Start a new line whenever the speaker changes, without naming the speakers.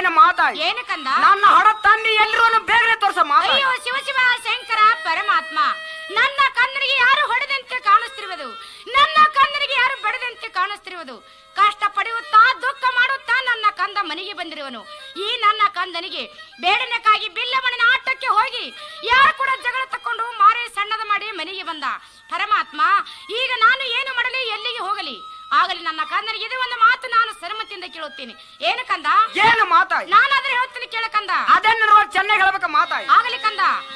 ಏನು ಮಾತಾಯಿ
ಏನು ಕಂದ
ನನ್ನ ಹಡ ತಂದಿ ಎಲ್ರೂ ಬೇಗನೆ ತೋರ್ಸ ಮಾತಾಯಿ
ಅಯ್ಯೋ ಶಿವ ಶಿವ ಶಂಕರ ಪರಮಾತ್ಮ ನನ್ನ ಕಣ್ಣನಿಗೆ ಯಾರು ಹೊಡೆದಂತೆ ಕಾಣಿಸ್ತಿರುವುದು ನನ್ನ ಕಣ್ಣನಿಗೆ ಯಾರು ಬಡದಂತೆ ಕಾಣಿಸ್ತಿರುವುದು ಕಷ್ಟ ಪಡೆಯುತ್ತಾ ದುಃಖ ಮಾಡುತ್ತಾ ನನ್ನ ಕಂದ ಮನೆಗೆ ಬಂದಿರುವನು ಈ ನನ್ನ ಕಂದನಿಗೆ ಬೇಡನೆಕ್ಕಾಗಿ ಬಿಲ್ಲಮಣಿನ ಆಟಕ್ಕೆ ಹೋಗಿ ಯಾರು ಕೂಡ ಜಗಳ ತಕೊಂಡು ಮಾರೆ ಸಣ್ಣದ ಮಾಡಿ ಮನೆಗೆ ಬಂದ ಪರಮಾತ್ಮ ಈಗ ನಾನು ಏನು ಮಾಡಲಿ ಎಲ್ಲಿಗೆ ಹೋಗಲಿ ಆಗಲಿ ನನ್ನ ಕಂದನಿಗೆ ಇದು ಒಂದು ಮಾತು ನಾನು ಸರಮತಿಯಿಂದ ಕೇಳುತ್ತೇನೆ ಏನು ಕಂದ
ಏನು ಮಾತಾಯಿ
ನಾನಾದ್ರೆ ಹೇಳ್ತೀನಿ ಕೇಳ ಕಂದ
ಅದನ್ನ ನೋಡಿ ಚೆನ್ನಾಗಿ ಹೇಳ್ಬೇಕ ಮಾತಾಯಿ
ಆಗಲಿ ಕಂದ